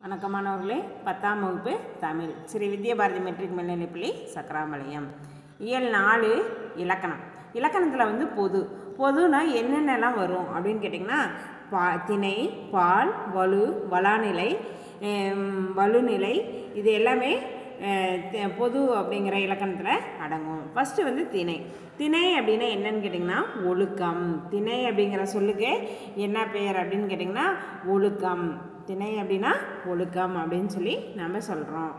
வணக்கமானவர்களே பத்தாம் வகுப்பு தமிழ் ஸ்ரீ வித்யாபாரதி மெட்ரிக் மேல்நிலைப்பள்ளி சக்கராமலயம் இயல் நாலு இலக்கணம் இலக்கணத்தில் வந்து பொது பொதுனா என்னென்னலாம் வரும் அப்படின்னு கேட்டிங்கன்னா பா திணை பால் வலு வளாநிலை ஹம், வலுநிலை இது எல்லாமே அஹ், தி- பொது அப்படிங்கிற இலக்கணத்தில் அடங்கும் ஃபஸ்ட்டு வந்து திணை திணை அப்படின்னா என்னன்னு கேட்டிங்கன்னா ஒழுக்கம் திணை அப்படிங்கிற சொல்லுக்கு என்ன பெயர் அப்படின்னு கேட்டிங்கன்னா ஒழுக்கம் திணை அப்படின்னா ஒழுக்கம் அப்படின்னு சொல்லி நம்ம சொல்கிறோம்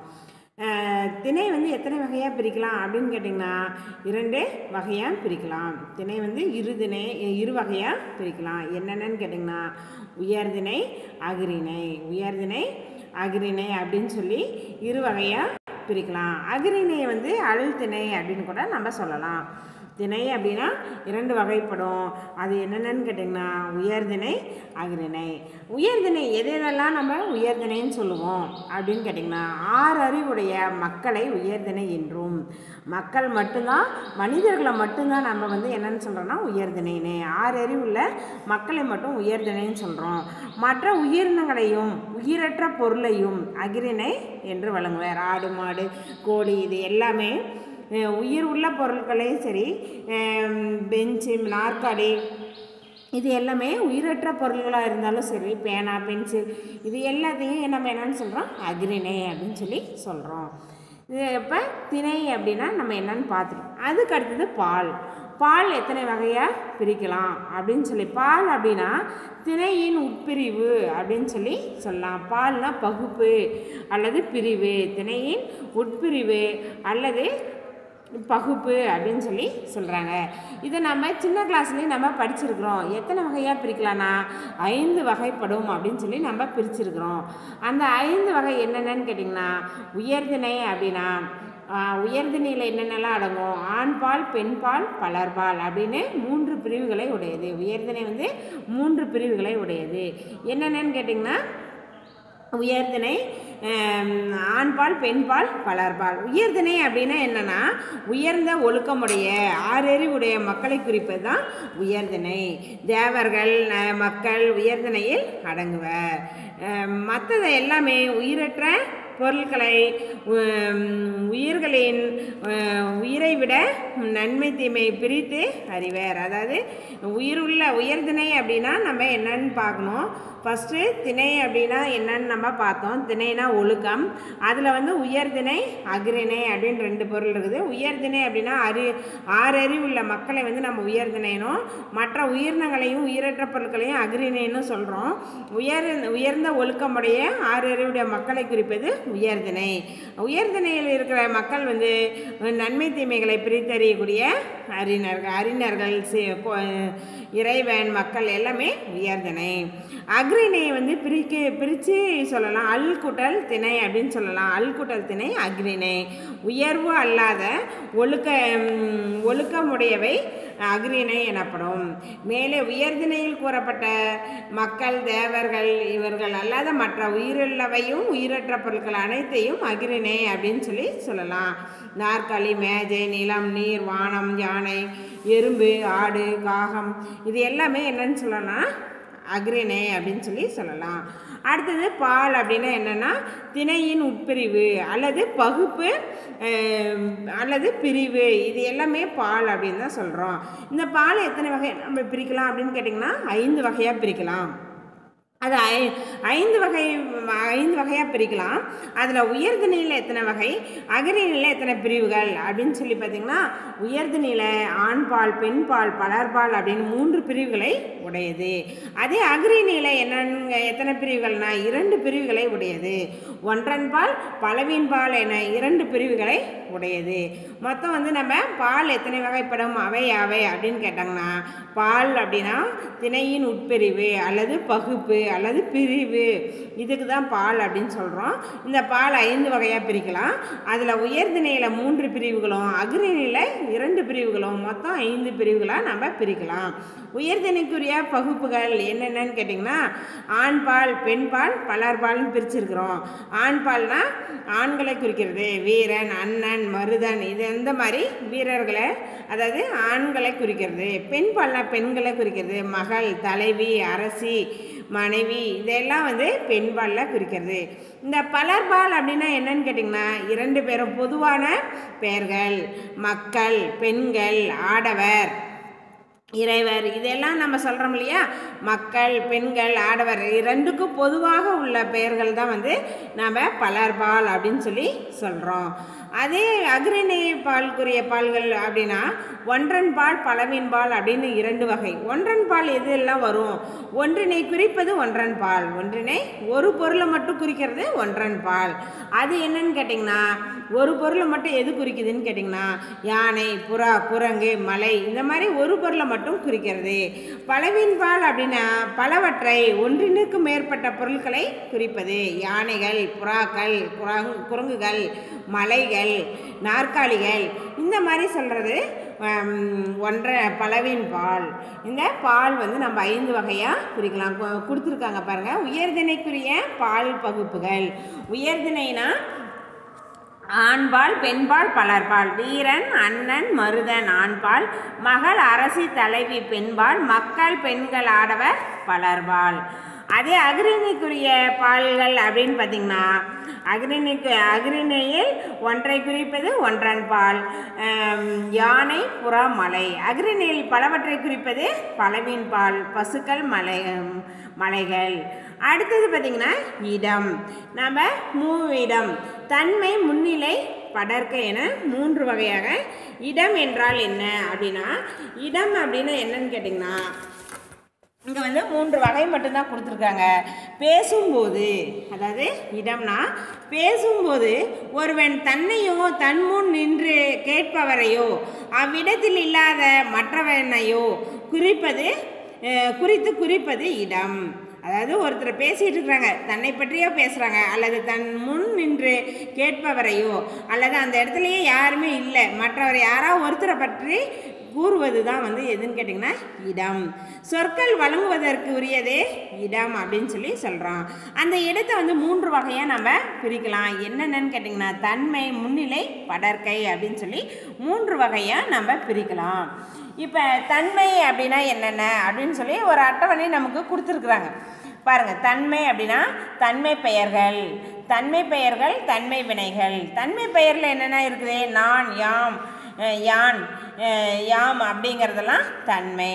திணை வந்து எத்தனை வகையாக பிரிக்கலாம் அப்படின்னு கேட்டிங்கன்னா இரண்டு வகையாக பிரிக்கலாம் திணை வந்து இரு திணை இரு வகையாக பிரிக்கலாம் என்னென்னு கேட்டிங்கன்னா உயர்திணை அகிரிணை உயர்திணை அகிரிணை அப்படின்னு சொல்லி இரு வகையாக பிரிக்கலாம் அகிரிணையை வந்து அழல் திணை அப்படின்னு கூட நம்ம சொல்லலாம் திணை அப்படின்னா இரண்டு வகைப்படும் அது என்னென்னு கேட்டிங்கன்னா உயர்திணை அகிரிணை உயர்திணை எது எதெல்லாம் நம்ம உயர்திணைன்னு சொல்லுவோம் அப்படின்னு கேட்டிங்கன்னா ஆறு அறிவுடைய மக்களை உயர்திணை என்றும் மக்கள் மட்டும்தான் மனிதர்களை மட்டும்தான் நம்ம வந்து என்னன்னு சொல்கிறோன்னா உயர்திணைன்னு ஆறு அறிவுள்ள மக்களை மட்டும் உயர்திணைன்னு சொல்கிறோம் மற்ற உயிரினங்களையும் உயிரற்ற பொருளையும் அகிரிணை என்று வழங்குவார் ஆடு மாடு கோழி இது எல்லாமே அஹ் உயிர் உள்ள பொருட்களையும் சரி பெஞ்சு நாற்காலி இது எல்லாமே உயிரற்ற பொருள்களாக இருந்தாலும் சரி பேனா பென்சில் இது எல்லாத்தையும் நம்ம என்னன்னு சொல்கிறோம் அக்ரிணை அப்படின்னு சொல்லி சொல்கிறோம் இது இப்போ திணை அப்படின்னா நம்ம என்னன்னு பார்த்துட்டோம் அதுக்கு அடுத்தது பால் பால் எத்தனை வகையாக பிரிக்கலாம் அப்படின்னு சொல்லி பால் அப்படின்னா திணையின் உட்பிரிவு அப்படின்னு சொல்லி சொல்லலாம் பால்னா பகுப்பு அல்லது பிரிவு திணையின் உட்பிரிவு அல்லது பகுப்பு அப்படின்னு சொல்லி சொல்கிறாங்க இதை நம்ம சின்ன கிளாஸ்லேயும் நம்ம படிச்சிருக்கிறோம் எத்தனை வகையாக பிரிக்கலாம்னா ஐந்து வகைப்படும் அப்படின்னு சொல்லி நம்ம பிரிச்சிருக்கிறோம் அந்த ஐந்து வகை என்னென்னு கேட்டிங்கன்னா உயர்திணை அப்படின்னா ஆஹ், உயர்திணையில் என்னென்னலாம் அடங்கும் ஆண்பால் பெண்பால் பலர்பால் அப்படின்னு மூன்று பிரிவுகளை உடையது உயர்திணை வந்து மூன்று பிரிவுகளை உடையது என்னென்னு கேட்டிங்கன்னா உயர்திணை ஆம், ஆண்பால் பெண்பால் பலர்பால் உயர்திணை அப்படின்னா என்னன்னா உயர்ந்த ஒழுக்கமுடைய ஆறறிவுடைய மக்களை குறிப்பது தான் உயர்திணை தேவர்கள் ந- மக்கள் உயர்திணையில் அடங்குவர் மற்றது எல்லாமே உயிரற்ற பொருட்களை உம், உயிர்களின் அஹ், உயிரை விட நன்மை தீமை பிரித்து அறிவர் அதாவது உயிருள்ள உயர்திணை அப்படின்னா நம்ம என்னன்னு பார்க்கணும் ஃபஸ்ட்டு திணை அப்படின்னா என்னன்னு நம்ம பார்த்தோம் திணைனா ஒழுக்கம் அதில் வந்து உயர்திணை அகிரிணை அப்படின்னு ரெண்டு பொருள் இருக்குது உயர்திணை அப்படின்னா அறி ஆறறிவுள்ள மக்களை வந்து நம்ம உயர்திணைனும் மற்ற உயிரினங்களையும் உயிரற்ற பொருட்களையும் அகிரிணைன்னு சொல்கிறோம் உயர் உயர்ந்த ஒழுக்கமுடைய ஆறறிவுடைய மக்களை குறிப்பது உயர்திணை உயர்திணையில் இருக்கிற மக்கள் வந்து நன்மை தீமைகளை பிரித்தறியக்கூடிய அறிஞர்கள் அறிஞர்கள் சி- கொ- இறைவன் மக்கள் எல்லாமே உயர்திணை அக்ரிணையை வந்து பிரிக்க பிரித்து சொல்லலாம் அல் குட்டல் திணை அப்படின்னு சொல்லலாம் அல் குட்டல் திணை அக்ரிணை உயர்வு அல்லாத ஒழுக்க ம், ஒழுக்கமுடையவை அக்ரிணை எனப்படும் மேலே உயர்திணையில் கூறப்பட்ட மக்கள் தேவர்கள் இவர்கள் அல்லாத மற்ற உயிருள்ளவையும் உயிரற்ற பொருட்கள் அனைத்தையும் அகிரிணை அப்படின்னு சொல்லி சொல்லலாம் நாற்காலி மேஜை நிலம் நீர் வானம் யானை எறும்பு ஆடு காகம் இது எல்லாமே என்னன்னு சொல்லலாம் அக்ரிணை அப்படின்னு சொல்லி சொல்லலாம் அடுத்தது பால் அப்படின்னா என்னென்னா திணையின் உட்பிரிவு அல்லது பகுப்பு அஹ், அல்லது பிரிவு இது எல்லாமே பால் அப்படின்னு தான் சொல்கிறோம் இந்த பால் எத்தனை வகை நம்ம பிரிக்கலாம் அப்படின்னு கேட்டிங்கன்னா ஐந்து வகையாக பிரிக்கலாம் அது ஐ ஐந்து வகை ஐந்து வகையாக பிரிக்கலாம் அதில் உயர்திணையில் எத்தனை வகை அகரிநிலையில் எத்தனை பிரிவுகள் அப்படின்னு சொல்லி பார்த்தீங்கன்னா உயர்திணையில் ஆண்பால் பெண்பால் பலர்பால் அப்படின்னு மூன்று பிரிவுகளை உடையது அதே அகரிநிலையில் என்னன்னு எத்தனை பிரிவுகள்னா இரண்டு பிரிவுகளை உடையது ஒன்றன்பால் பலவீன்பால் என இரண்டு பிரிவுகளை உடையது மொத்தம் வந்து நம்ம பால் எத்தனை வகைப்படும் அவை அவை அப்படின்னு கேட்டாங்கன்னா பால் அப்படின்னா திணையின் உட்பிரிவு அல்லது பகுப்பு அல்லது பிரிவு இதுக்கு தான் பால் அப்படின்னு சொல்கிறோம் இந்த பால் ஐந்து வகையாக பிரிக்கலாம் அதில் உயர்திணையில் மூன்று பிரிவுகளும் அக்ரிணையில் இரண்டு பிரிவுகளும் மொத்தம் ஐந்து பிரிவுகளாக நம்ம பிரிக்கலாம் உயர்திணைக்குரிய பகுப்புகள் என்னென்னன்னு கேட்டிங்கன்னா ஆண்பால் பெண்பால் பலர்பால்னு பிரிச்சிருக்கிறோம் ஆண்பால்னா ஆண்களை குறிக்கிறது வீரன் அண்ணன் மருதன் இது இந்த மாதிரி வீரர்களை அதாவது ஆண்களை குறிக்கிறது பெண்பால்னா பெண்களை குறிக்கிறது மகள் தலைவி அரசி மனைவி இதெல்லாம் வந்து பெண்பாலில் குறிக்கிறது இந்த பலர்பால் அப்படின்னா என்னன்னு கேட்டிங்கன்னா இரண்டு பேரும் பொதுவான பெயர்கள் மக்கள் பெண்கள் ஆடவர் இறைவர் இதெல்லாம் நம்ம சொல்கிறோம் இல்லையா மக்கள் பெண்கள் ஆடவர் ரெண்டுக்கும் பொதுவாக உள்ள பெயர்கள் தான் வந்து நாம் பலர்பால் அப்படின்னு சொல்லி சொல்கிறோம் அதே அக்ரணி பால்குரிய பால்கள் அப்படின்னா ஒன்றன் பால் பலவின் பால் அப்படின்னு இரண்டு வகை ஒன்றன் பால் எது எல்லாம் வரும் ஒன்றினை குறிப்பது ஒன்றன் பால் ஒன்றினை ஒரு பொருளை மட்டும் குறிக்கிறது ஒன்றன் பால் அது என்னன்னு கேட்டிங்கன்னா ஒரு பொருளை மட்டும் எது குறிக்குதுன்னு கேட்டிங்கன்னா யானை புறா குரங்கு மலை இந்த மாதிரி ஒரு பொருளை மட்டும் குறிக்கிறது பலவின் பால் அப்படின்னா பலவற்றை ஒன்றினுக்கு மேற்பட்ட பொருட்களை குறிப்பது யானைகள் புறாக்கள் குரங் குரங்குகள் மலைகள் நாற்காலிகள் இந்த மாதிரி சொல்கிறது ஒன்றரை பலவின் பால் இந்த பால் வந்து நம்ம ஐந்து வகையாக குறிக்கலாம் கு- கொடுத்துருக்காங்க பாருங்கள் உயர்திணைக்குரிய பால் பகுப்புகள் உயர்திணைனா ஆண்பால் பெண்பால் பலர்பால் வீரன் அண்ணன் மருதன் ஆண்பால் மகள் அரசி தலைவி பெண்பால் மக்கள் பெண்கள் ஆடவர் பலர்பால் அதே அக்ரிணிக்குரிய பால்கள் அப்படின்னு பார்த்தீங்கன்னா அக்ரிணிக்கு அக்ரிணியில் ஒன்றை குறிப்பது ஒன்றன் பால் ஆம், யானை புறா மலை அக்ரிணியில் பலவற்றை குறிப்பது பலவின் பால் பசுக்கள் மலை மலைகள் அடுத்தது பார்த்திங்கன்னா இடம் நம்ம மூவிடம் தன்மை முன்னிலை படர்க்கை என மூன்று வகையாக இடம் என்றால் என்ன அப்படின்னா இடம் அப்படின்னா என்னன்னு கேட்டிங்கன்னா இங்கே வந்து மூன்று வகை மட்டும்தான் கொடுத்துருக்காங்க பேசும்போது அதாவது இடம்னா பேசும்போது ஒருவன் தன்னையோ தன் முன் நின்று கேட்பவரையோ அவ்விடத்தில் இல்லாத மற்றவனையோ குறிப்பது அஹ், குறித்து குறிப்பது இடம் அதாவது ஒருத்தர் பேசிகிட்டு இருக்கிறாங்க தன்னை பற்றியோ பேசுகிறாங்க அல்லது தன் முன் நின்று கேட்பவரையோ அல்லது அந்த இடத்துலையே யாருமே இல்லை மற்றவர் யாராவது ஒருத்தரை பற்றி கூறுவது தான் வந்து எதுன்னு கேட்டிங்கன்னா இடம் சொற்கள் வழங்குவதற்கு உரியதே இடம் அப்படின்னு சொல்லி சொல்கிறோம் அந்த இடத்தை வந்து மூன்று வகையாக நம்ம பிரிக்கலாம் என்னென்னு கேட்டிங்கன்னா தன்மை முன்னிலை படர்க்கை அப்படின்னு சொல்லி மூன்று வகையாக நம்ம பிரிக்கலாம் இப்போ தன்மை அப்படின்னா என்னென்ன அப்படின்னு சொல்லி ஒரு அட்டவணை நமக்கு கொடுத்துருக்குறாங்க பாருங்கள் தன்மை அப்படின்னா தன்மை பெயர்கள் தன்மை பெயர்கள் தன்மை வினைகள் தன்மை பெயரில் என்னென்ன இருக்குது நான் யாம் அஹ் யான் அஹ் யாம் அப்படிங்கிறதெல்லாம் தன்மை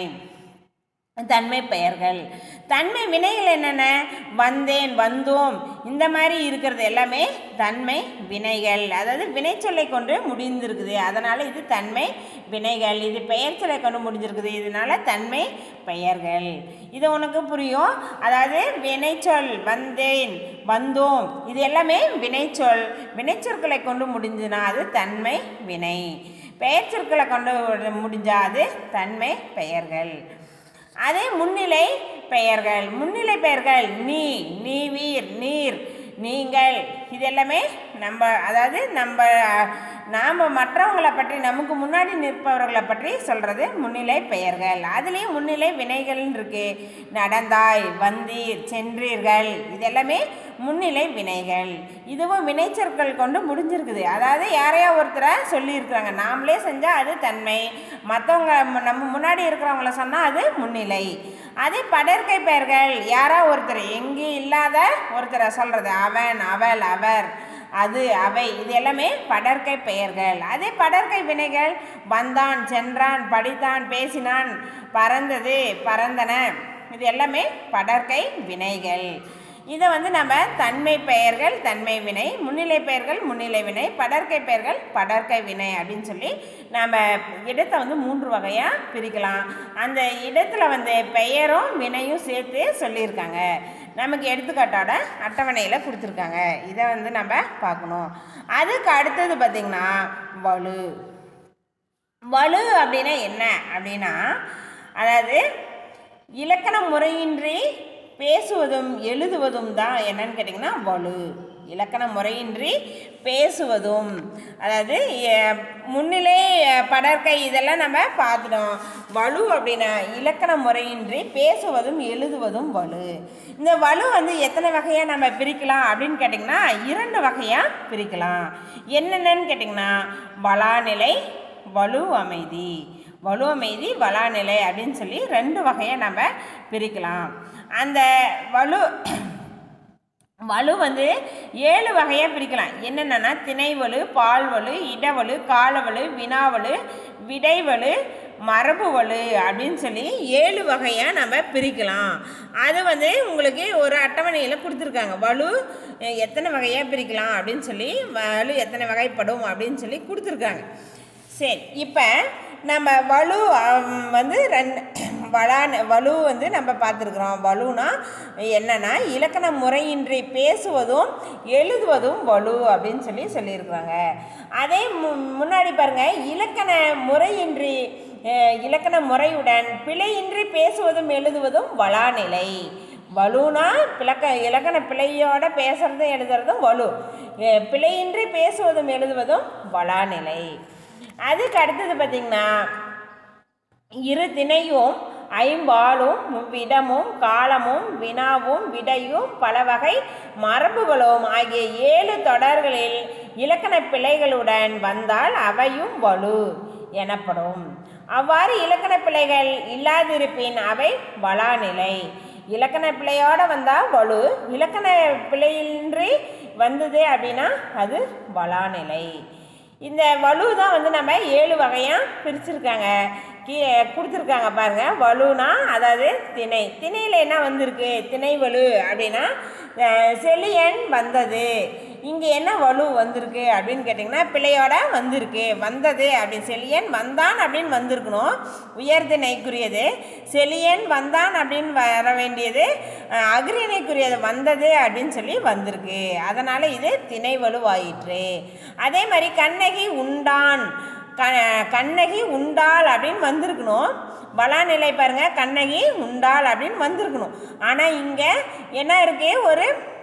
தன்மை பெயர்கள் தன்மை வினைகள் என்னென்ன வந்தேன் வந்தோம் இந்த மாதிரி இருக்கிறது எல்லாமே தன்மை வினைகள் அதாவது வினைச்சொல்லை கொண்டு முடிந்திருக்குது அதனால் இது தன்மை வினைகள் இது பெயர் சொல்லை கொண்டு முடிஞ்சிருக்குது இதனால தன்மை பெயர்கள் இது உனக்கு புரியும் அதாவது வினைச்சொல் வந்தேன் வந்தோம் இது எல்லாமே வினைச்சொல் வினைச்சொற்களை கொண்டு முடிஞ்சுனா அது தன்மை வினை பெயர் சொற்களை கொண்டு முடிஞ்சா அது தன்மை பெயர்கள் அதே முன்னிலை பெயர்கள் முன்னிலை பெயர்கள் நீ நீ வீர் நீர் நீங்கள் இது எல்லாமே நம்ம அதாவது நம்ம நாம் மற்றவங்களை பற்றி நமக்கு முன்னாடி நிற்பவர்களை பற்றி சொல்கிறது முன்னிலை பெயர்கள் அதுலேயும் முன்னிலை வினைகள்னு இருக்கு நடந்தாய் வந்தீர் சென்றீர்கள் இது எல்லாமே முன்னிலை வினைகள் இதுவும் வினைச்சொற்கள் கொண்டு முடிஞ்சிருக்குது அதாவது யாரையா ஒருத்தரை சொல்லியிருக்கிறாங்க நாமளே செஞ்சால் அது தன்மை மற்றவங்க நம்ம முன்னாடி இருக்கிறவங்கள சொன்னால் அது முன்னிலை அதே படற்கை பெயர்கள் யாரா ஒருத்தர் எங்கே இல்லாத ஒருத்தரை சொல்கிறது அவன் அவள் அவர் அது அவை இது எல்லாமே படற்கை பெயர்கள் அதே படற்கை வினைகள் வந்தான் சென்றான் படித்தான் பேசினான் பறந்தது பறந்தன இது எல்லாமே படற்கை வினைகள் இதை வந்து நம்ம தன்மை பெயர்கள் தன்மை வினை முன்னிலை பெயர்கள் முன்னிலை வினை படற்கை பெயர்கள் படற்கை வினை அப்படின்னு சொல்லி நம்ம இடத்தை வந்து மூன்று வகையாக பிரிக்கலாம் அந்த இடத்துல வந்து பெயரும் வினையும் சேர்த்து சொல்லியிருக்காங்க நமக்கு எடுத்துக்காட்டோட அட்டவணையில் கொடுத்துருக்காங்க இதை வந்து நம்ம பார்க்கணும் அதுக்கு அடுத்தது பார்த்திங்கன்னா வலு வலு அப்படின்னா என்ன அப்படின்னா அதாவது இலக்கண முறையின்றி பேசுவதும் எழுதுவதும் தான் என்னன்னு கேட்டிங்கன்னா வலு இலக்கண முறையின்றி பேசுவதும் அதாவது எ- முன்னிலை அஹ், படற்கை இதெல்லாம் நம்ம பார்த்துட்டோம் வலு அப்படின்னா இலக்கண முறையின்றி பேசுவதும் எழுதுவதும் வலு இந்த வலு வந்து எத்தனை வகையாக நம்ம பிரிக்கலாம் அப்படின்னு கேட்டிங்கன்னா இரண்டு வகையாக பிரிக்கலாம் என்னென்னன்னு கேட்டிங்கன்னா வளாநிலை வலு அமைதி வலு அமைதி வளாநிலை அப்படின்னு சொல்லி ரெண்டு வகையாக நம்ம பிரிக்கலாம் அந்த வலு வலு வந்து ஏழு வகையாக பிரிக்கலாம் என்னென்னா திணைவலு பால்வலு இடவலு காலவலு வினாவலு விடைவலு மரபுவலு அப்படின்னு சொல்லி ஏழு வகையாக நம்ம பிரிக்கலாம் அது வந்து உங்களுக்கு ஒரு அட்டவணையில் கொடுத்துருக்காங்க வலு அஹ், எத்தனை வகையாக பிரிக்கலாம் அப்படின்னு சொல்லி வலு எத்தனை வகைப்படும் அப்படின்னு சொல்லி கொடுத்துருக்காங்க சரி இப்போ நம்ம வலு ஆம், வந்து ரெண்டு வளான் வலு வந்து நம்ம பார்த்துருக்குறோம் வலுனா என்னன்னா இலக்கண முறையின்றி பேசுவதும் எழுதுவதும் வலு அப்படின்னு சொல்லி சொல்லியிருக்கிறாங்க அதே மு முன்னாடி பாருங்க இலக்கண முறையின்றி அஹ், இலக்கண முறையுடன் பிழையின்றி பேசுவதும் எழுதுவதும் வளாநிலை வலுனா பிளக்க இலக்கண பிழையோட பேசுறதும் எழுதுறதும் வலு அஹ், பிழையின்றி பேசுவதும் எழுதுவதும் வளாநிலை அதுக்கு அடுத்தது பார்த்திங்கன்னா இரு திணையும் ஐம்பாலும் விடமும் காலமும் வினாவும் விடையும் பல வகை மரபுகளும் ஆகிய ஏழு தொடர்களில் இலக்கண பிழைகளுடன் வந்தால் அவையும் வலு எனப்படும் அவ்வாறு இலக்கண பிழைகள் இல்லாதிருப்பின் அவை வளாநிலை இலக்கண பிழையோட வந்தால் வலு இலக்கண பிழையின்றி வந்தது அப்படின்னா அது வளாநிலை இந்த வலு தான் வந்து நம்ம ஏழு வகையாக பிரிச்சிருக்காங்க கீ கொடுத்துருக்காங்க பாருங்கள் வலுனா அதாவது திணை திணையில் என்ன வந்திருக்கு திணை வலு அப்படின்னா அஹ், செழியன் வந்தது இங்கே என்ன வலு வந்திருக்கு அப்படின்னு கேட்டிங்கன்னா பிழையோட வந்திருக்கு வந்தது அப்படின்னு செழியன் வந்தான் அப்படின்னு வந்திருக்கணும் உயர்திணைக்குரியது செழியன் வந்தான் அப்படின்னு வர வேண்டியது அஹ், அஃறிணைக்குரியது வந்தது அப்படின்னு சொல்லி வந்திருக்கு அதனால் இது திணை வலுவாயிற்று அதே மாதிரி கண்ணகி உண்டான் க கண்ணகி உண்டாள் அப்படின்னு வந்திருக்கணும் வளாநிலை பாருங்க கண்ணகி உண்டாள் அப்படின்னு வந்திருக்கணும் ஆனால் இங்கே என்ன இருக்கு ஒரு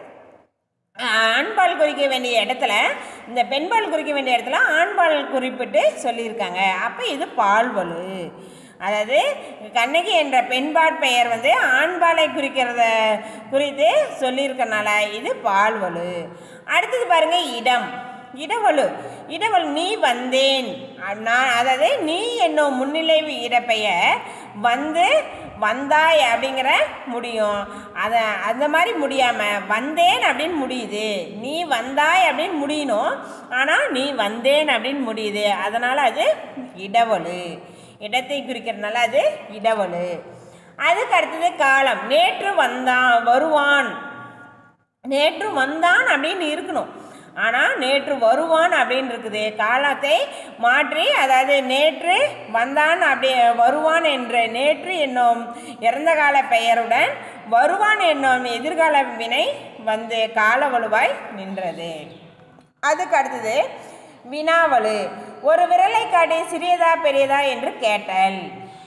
ஆண்பால் குறிக்க வேண்டிய இடத்துல இந்த பெண்பால் குறிக்க வேண்டிய இடத்துல ஆண்பால் குறிப்பிட்டு சொல்லியிருக்காங்க அப்போ இது பால்வலு அதாவது கண்ணகி என்ற பெண்பால் பெயர் வந்து ஆண்பாலை குறிக்கிறத குறித்து சொல்லியிருக்கனால இது பால்வலு அடுத்தது பாருங்க இடம் இடவலு இடவலு நீ வந்தேன் நான் அதாவது நீ என்னும் முன்னிலை இடப்பெயர் வந்து வந்தாய் அப்படிங்கிற முடியும் அதை அந்த மாதிரி முடியாமல் வந்தேன் அப்படின்னு முடியுது நீ வந்தாய் அப்படின்னு முடியணும் ஆனால் நீ வந்தேன் அப்படின்னு முடியுது அதனால் அது இடவலு இடத்தை குறிக்கிறதுனால அது இடவலு அதுக்கு அடுத்தது காலம் நேற்று வந்தான் வருவான் நேற்று வந்தான் அப்படின்னு இருக்கணும் ஆனால் நேற்று வருவான் அப்படின்னு இருக்குது காலத்தை மாற்றி அதாவது நேற்று வந்தான் அப்படி வருவான் என்ற நேற்று என்னும் இறந்த கால பெயருடன் வருவான் என்னும் எதிர்கால வினை வந்து கால வலுவாய் நின்றது அதுக்கு அடுத்தது வினாவலு ஒரு விரலை காட்டி சிறியதா பெரியதா என்று கேட்டல்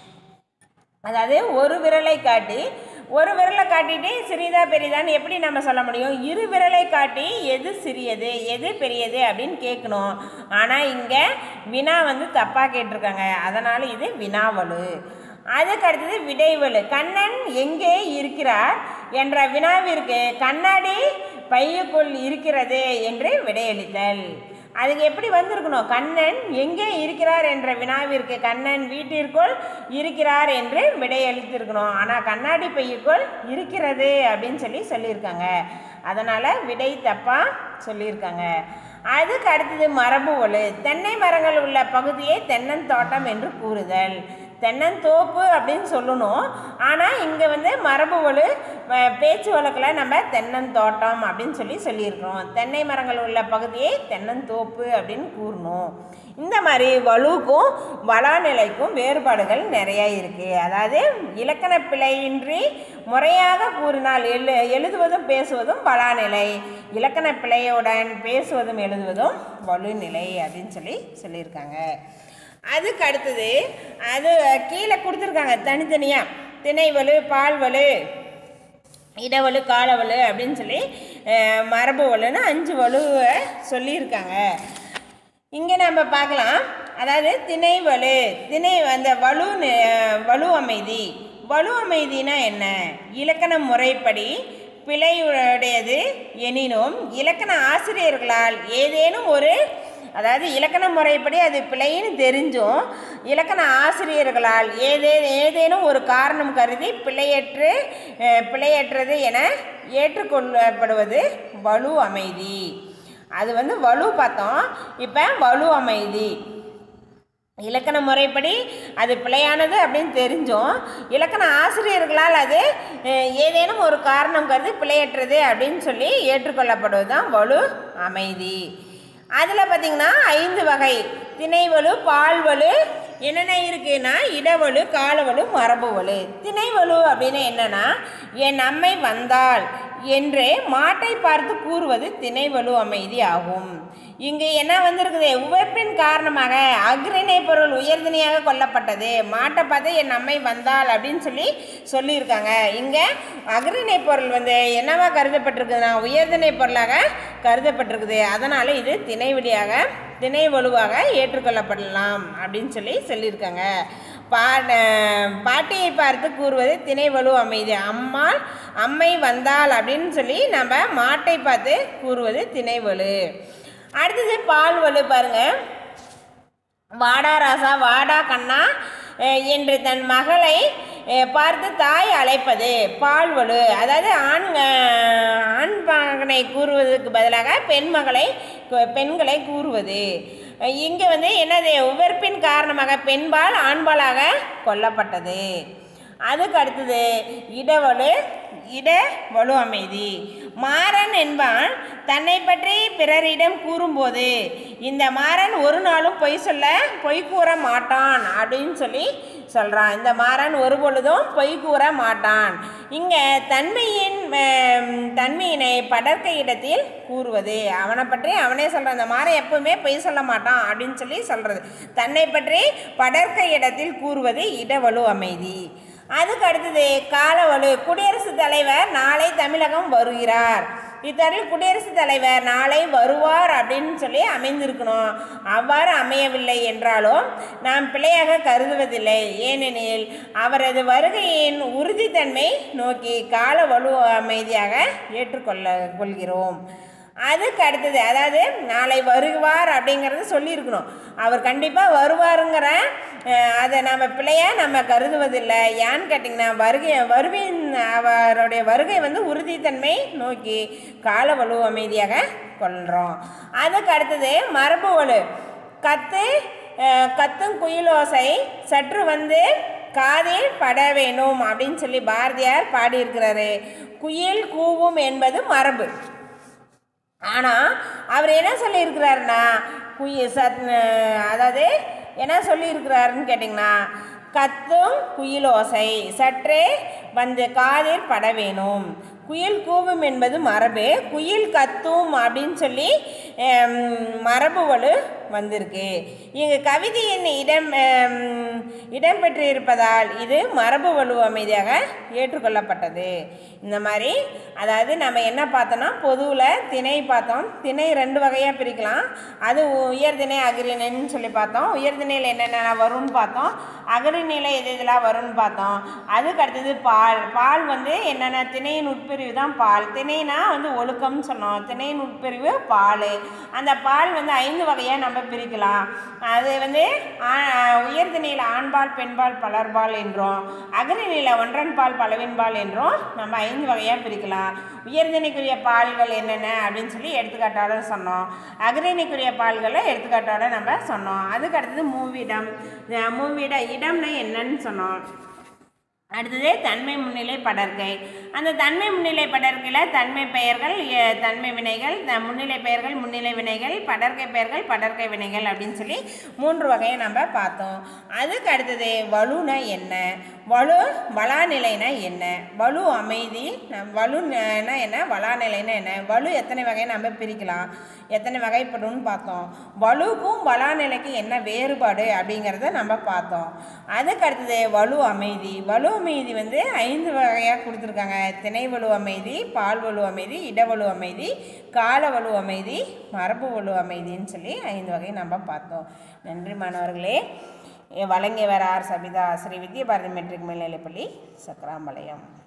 அதாவது ஒரு விரலை காட்டி ஒரு விரலை காட்டிட்டு சிறியதா பெரியதான்னு எப்படி நம்ம சொல்ல முடியும் இரு விரலை காட்டி எது சிறியது எது பெரியது அப்படின்னு கேட்கணும் ஆனால் இங்கே வினா வந்து தப்பாக கேட்டிருக்காங்க அதனால் இது வினாவலு அதுக்கு அடுத்தது விடைவலு கண்ணன் எங்கே இருக்கிறார் என்ற வினாவிற்கு கண்ணாடி பையுக்குள் இருக்கிறது என்று விடையளித்தல் அதுக்கு எப்படி வந்திருக்கணும் கண்ணன் எங்கே இருக்கிறார் என்ற வினாவிற்கு கண்ணன் வீட்டிற்குள் இருக்கிறார் என்று விடையளித்திருக்கணும் ஆனால் கண்ணாடி பையுக்குள் இருக்கிறது அப்படின்னு சொல்லி சொல்லியிருக்காங்க அதனால் விடை தப்பாக சொல்லியிருக்காங்க அதுக்கு அடுத்தது மரபு ஒழு தென்னை மரங்கள் உள்ள பகுதியை தென்னந்தோட்டம் என்று கூறுதல் தென்னந்தோப்பு அப்படின்னு சொல்லணும் ஆனால் இங்கே வந்து மரபு ஒழு அஹ், பேச்சு வழக்கில் நம்ம தென்னந்தோட்டம் அப்படின்னு சொல்லி சொல்லியிருக்கிறோம் தென்னை மரங்கள் உள்ள பகுதியை தென்னந்தோப்பு அப்படின்னு கூறணும் இந்த மாதிரி வலுவுக்கும் வளாநிலைக்கும் வேறுபாடுகள் நிறைய இருக்குது அதாவது இலக்கண பிழையின்றி முறையாக கூறினால் எழு எழுதுவதும் பேசுவதும் வளாநிலை இலக்கண பிழையுடன் பேசுவதும் எழுதுவதும் வலுநிலை அப்படின்னு சொல்லி சொல்லியிருக்காங்க அதுக்கு அடுத்தது அது கீழே கொடுத்துருக்காங்க தனித்தனியாக திணைவலு பால்வலு இடவலு காலவலு அப்படின்னு சொல்லி அஹ், மரபு வலுன்னு அஞ்சு வலுவை சொல்லியிருக்காங்க இங்கே நம்ம பார்க்கலாம் அதாவது திணைவலு திணை அந்த வலு நி- வலு அமைதி வலு அமைதினா என்ன இலக்கண முறைப்படி பிழையுடையது எனினும் இலக்கண ஆசிரியர்களால் ஏதேனும் ஒரு அதாவது இலக்கண முறைப்படி அது பிழைன்னு தெரிஞ்சும் இலக்கண ஆசிரியர்களால் ஏதே ஏதேனும் ஒரு காரணம் கருதி பிழையற்று அஹ், பிழையற்றது என ஏற்றுக்கொள்ளப்படுவது வலு அமைதி அது வந்து வலு பார்த்தோம் இப்போ வலு அமைதி இலக்கண முறைப்படி அது பிழையானது அப்படின்னு தெரிஞ்சும் இலக்கண ஆசிரியர்களால் அது அஹ், ஏதேனும் ஒரு காரணம் கருதி பிழையற்றது அப்படின்னு சொல்லி ஏற்றுக்கொள்ளப்படுவது தான் வலு அமைதி அதில் பார்த்திங்கன்னா ஐந்து வகை திணைவலு பால்வலு என்னென்ன இருக்குன்னா இடவலு காலவலு மரபுவலு திணைவலு அப்படின்னு என்னன்னா என் அம்மை வந்தால் என்று மாட்டை பார்த்து கூறுவது திணைவலு அமைதி ஆகும் இங்கு என்ன வந்திருக்குது உழைப்பின் காரணமாக அக்ரிணை பொருள் உயர்தினையாக கொல்லப்பட்டது மாட்டை பார்த்து என் அம்மை வந்தாள் அப்படின்னு சொல்லி சொல்லியிருக்காங்க இங்கே அக்ரிணை பொருள் வந்து என்னவா கருதப்பட்டிருக்குதுன்னா உயர்திணை பொருளாக கருதப்பட்டிருக்குது அதனால் இது திணை வழியாக திணை வலுவாக ஏற்றுக்கொள்ளப்படலாம் அப்படின்னு சொல்லி சொல்லியிருக்காங்க பா பாட்டியை பார்த்து கூறுவது திணை வலு அமைதி அம்மாள் அம்மை வந்தாள் அப்படின்னு சொல்லி நம்ம மாட்டை பார்த்து கூறுவது திணை வலு அடுத்தது பால் வலு பாருங்க வாடா ராசா வாடா கண்ணா அஹ், என்று தன் மகளை அஹ், பார்த்து தாய் அழைப்பது பால்வலு அதாவது ஆண் அஹ், ஆண் மகனை கூறுவதற்கு பதிலாக பெண் மகளை கு- பெண்களை கூறுவது இங்கே வந்து என்னது உவர்ப்பின் காரணமாக பெண்பால் ஆண்பாலாக கொல்லப்பட்டது அதுக்கு அடுத்தது இடவலு இட வலு அமைதி மாறன் என்பான் தன்னை பற்றி பிறரிடம் கூறும்போது இந்த மாறன் ஒரு நாளும் பொய் சொல்ல பொய் கூற மாட்டான் அப்படின்னு சொல்லி சொல்கிறான் இந்த மாறன் ஒரு பொழுதும் பொய் கூற மாட்டான் இங்கே தன்மையின் ஆம், தன்மையினை படர்க்க இடத்தில் கூறுவது அவனை பற்றி அவனே சொல்கிறான் இந்த மாறன் எப்பவுமே பொய் சொல்ல மாட்டான் அப்படின்னு சொல்லி சொல்கிறது தன்னை பற்றி படர்க்க இடத்தில் கூறுவது இடவலு அமைதி அதுக்கு அடுத்தது காலவலு குடியரசுத் தலைவர் நாளை தமிழகம் வருகிறார் இத்தரில் குடியரசுத் தலைவர் நாளை வருவார் அப்படின்னு சொல்லி அமைந்திருக்கணும் அவ்வாறு அமையவில்லை என்றாலும் நாம் பிழையாக கருதுவதில்லை ஏனெனில் அவரது வருகையின் உறுதித்தன்மை நோக்கி கால வலு அமைதியாக ஏற்றுக்கொள்ள கொள்கிறோம் அதுக்கு அடுத்தது அதாவது நாளை வருவார் அப்படிங்கிறத சொல்லியிருக்கணும் அவர் கண்டிப்பாக வருவாருங்கிற அஹ், அதை நம்ம பிள்ளையாக நம்ம கருதுவதில்லை ஏன்னு கேட்டிங்கன்னா வருகை வருவின் அவருடைய வருகை வந்து உறுதித்தன்மை நோக்கி கால வலு அமைதியாக கொள்கிறோம் அதுக்கு அடுத்தது மரபு வலு கத்து அஹ், கத்தும் குயிலோசை சற்று வந்து காதில் பட வேணும் அப்படின்னு சொல்லி பாரதியார் பாடியிருக்கிறாரு குயில் கூவும் என்பது மரபு ஆனால் அவர் என்ன சொல்லியிருக்கிறாருன்னா குயி சத் அதாவது என்ன சொல்லியிருக்கிறாருன்னு கேட்டிங்கன்னா கத்தும் குயிலோசை சற்றே வந்து காதில் பட வேணும் குயில் கூவும் என்பது மரபு குயில் கத்தும் அப்படின்னு சொல்லி ஹம், மரபு வலு வந்திருக்கு இங்கு கவிதையின் இடம் ஹம், இடம்பெற்றிருப்பதால் இது மரபு வலு அமைதியாக ஏற்றுக்கொள்ளப்பட்டது இந்த மாதிரி அதாவது நம்ம என்ன பார்த்தோம்னா பொதுவில் திணை பார்த்தோம் திணை ரெண்டு வகையாக பிரிக்கலாம் அது உயர்திணை அகிரிணைன்னு சொல்லி பார்த்தோம் உயர்திணையில் என்னென்ன வரும்னு பார்த்தோம் அகரிணையில் எது இதெல்லாம் வரும்னு பார்த்தோம் அதுக்கு அடுத்தது பால் பால் வந்து என்னென்ன திணையின் உட்பிரிவு தான் பால் திணைனா வந்து ஒழுக்கம்னு சொன்னோம் திணையின் உட்பிரிவு பால் அந்த பால் வந்து ஐந்து வகையாக நம்ம பிரிக்கலாம் அது வந்து ஆ- உயர்திணையில் ஆண்பால் பெண்பால் பலர்பால் என்றும் அகரிணையில் ஒன்றன் பால் பலவின் பால் என்றும் நம்ம ஐந்து வகையாக பிரிக்கலாம் உயர்திணைக்குரிய பால்கள் என்னென்ன அப்படின்னு சொல்லி எடுத்துக்காட்டோட சொன்னோம் அகரிணைக்குரிய பால்களை எடுத்துக்காட்டோட நம்ம சொன்னோம் அதுக்கு அடுத்தது மூவிடம் அஹ் மூவிட இடம்னா என்னன்னு சொன்னோம் அடுத்தது தன்மை முன்னிலை படர்க்கை அந்த தன்மை முன்னிலை படர்க்கையில் தன்மை பெயர்கள் எ- தன்மை வினைகள் த- முன்னிலை பெயர்கள் முன்னிலை வினைகள் படர்க்கை பெயர்கள் படர்க்கை வினைகள் அப்படின்னு சொல்லி மூன்று வகையை நம்ம பார்த்தோம் அதுக்கு அடுத்தது வலுனா என்ன வலு வளாநிலைனா என்ன வலு அமைதி ந- வலுனா என்ன வளாநிலைனா என்ன வலு எத்தனை வகையை நம்ம பிரிக்கலாம் எத்தனை வகைப்படும்னு பார்த்தோம் வலுக்கும் வளாநிலைக்கும் என்ன வேறுபாடு அப்படிங்கிறத நம்ம பார்த்தோம் அதுக்கு அடுத்தது வலு அமைதி வலு அமைதி வந்து ஐந்து வகையாக கொடுத்துருக்காங்க திணை வலு அமைதி பால் வலு அமைதி இடவலு அமைதி கால வலு அமைதி மரபு வலு அமைதின்னு சொல்லி ஐந்து வகை நம்ம பார்த்தோம் நன்றி மாணவர்களே வழங்கியவர் ஆர் சபிதா ஸ்ரீ வித்யபாரதி மெட்ரிக் மேல்நிலைப்பள்ளி சக்கராம்பாளையம்